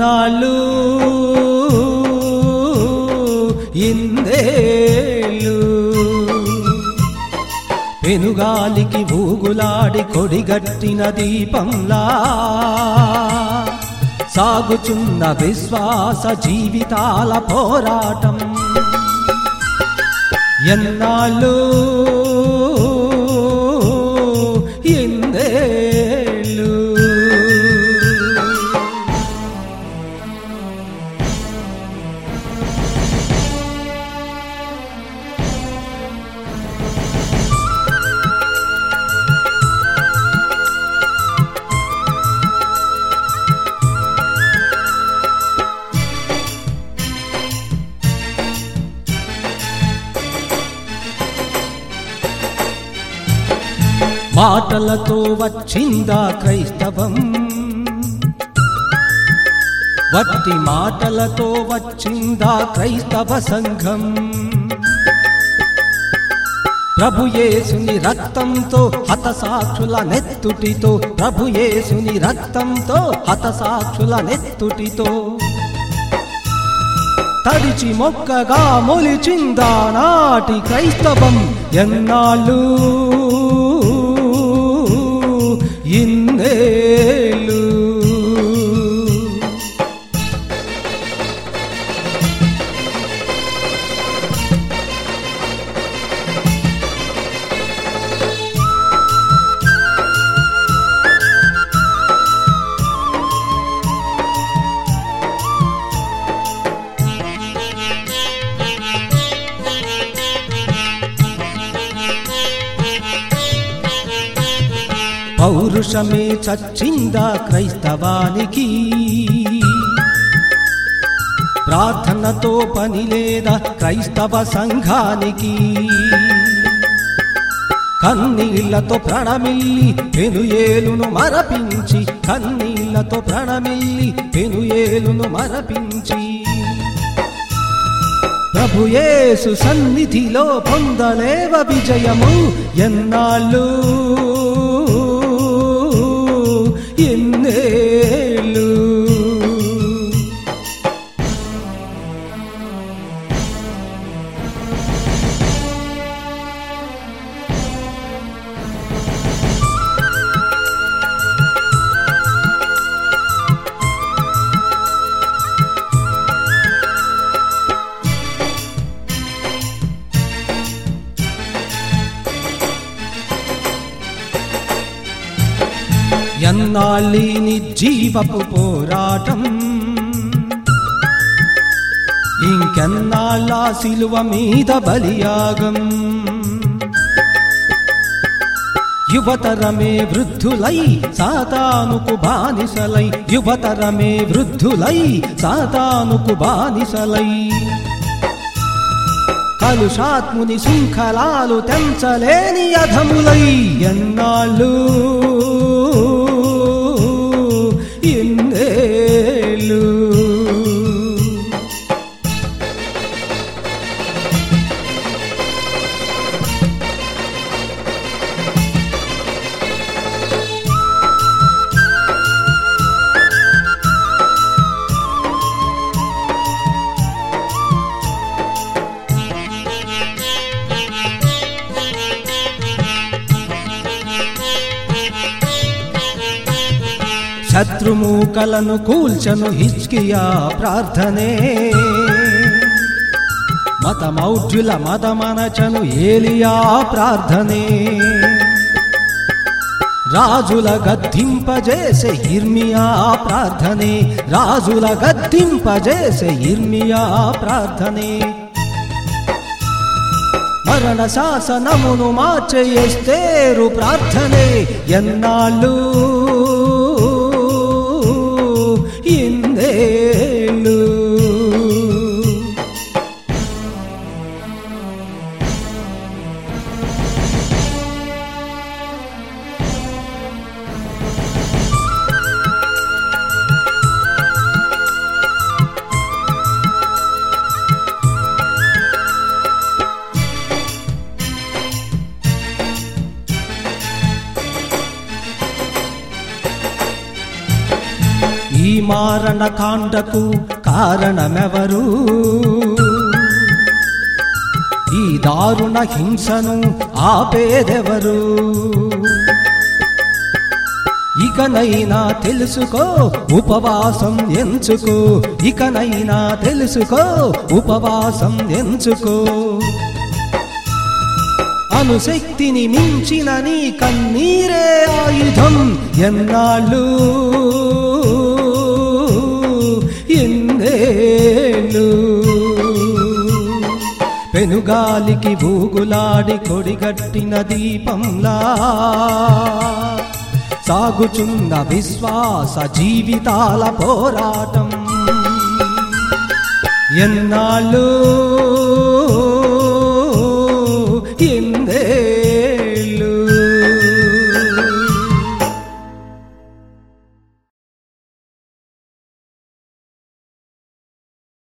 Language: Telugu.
ఎన్నాళ్ళు ఇందేళ్ళు పెనుగాలికి ఊగులాడి కొడిగట్టిన దీపంలా సాగుచున్న విశ్వాస జీవితాల పోరాటం ఎన్నాళ్ళు ఎందేళ్ళు మాటలతో వచ్చిందా క్రైస్తవం వట్టి మాటలతో వచ్చిందా క్రైస్తవ సంఘం ప్రభుయేసుని రక్తంతో హతసాక్షుల నెత్తుటితో ప్రభుయేసుని రక్తంతో హతసాక్షుల నెత్తుటితో తడిచి మొక్కగా మొలిచిందా నాటి క్రైస్తవం ఎన్నాళ్ళు ఇన్నేళ్ళు పౌరుషమే చచ్చిందా క్రైస్తవానికి ప్రార్థనతో పని లేదా క్రైస్తవ సంఘానికి కన్నీళ్లతో ప్రణమిల్లి పెనుయేలును మరపించి కన్నీళ్లతో ప్రణమిల్లి పెనుయేలును మరపించి ప్రభుయేసు సన్నిధిలో పొందలేవ విజయము ఎన్నాళ్ళు ఎన్నేళ్ళు ఎన్నాళ్ళీ నిర్జీవపు పోరాటం ఇంకెన్నాళ్ళ సిలువ మీద బలియాగం యువతరమే వృద్ధులై సాతానుకు బానిసలై యువతరమే వృద్ధులై సాతానుకు బానిసలై కలుషాత్ముని శృంఖలాలు తెంచలేని అధములై ఎన్నాళ్ళు ఎన్నేళ్ళు శత్రుమూకలను కూల్చను హిచ్కియా ప్రార్థనే మతమౌఢ్యుల మదమనచను ఏలియా ప్రార్థనే రాజుల గద్దింపజేసే ఇర్మియా ప్రార్థనే రాజుల గద్దింపజేసే ఇర్మియా ప్రార్థనే మరణ శాసనమును మార్చేస్తేరు ప్రార్థనే ఎన్నాళ్ళు ఇందేళ్ళు మారణ కాండకు కారణమెవరు ఈ దారుణ హింసను ఆపేదెవరు ఇకనైనా తెలుసుకో ఉపవాసం ఎంచుకో ఇకనైనా తెలుసుకో ఉపవాసం ఎంచుకో అనుశక్తిని మించిన నీ కన్నీరే ఆయుధం ఎన్నాళ్ళు ఎన్నేళ్ళు పెనుగాలికి ఊగులాడి కొడిగట్టిన దీపంలా సాగుచున్న విశ్వాస జీవితాల పోరాటం ఎన్నాళ్ళు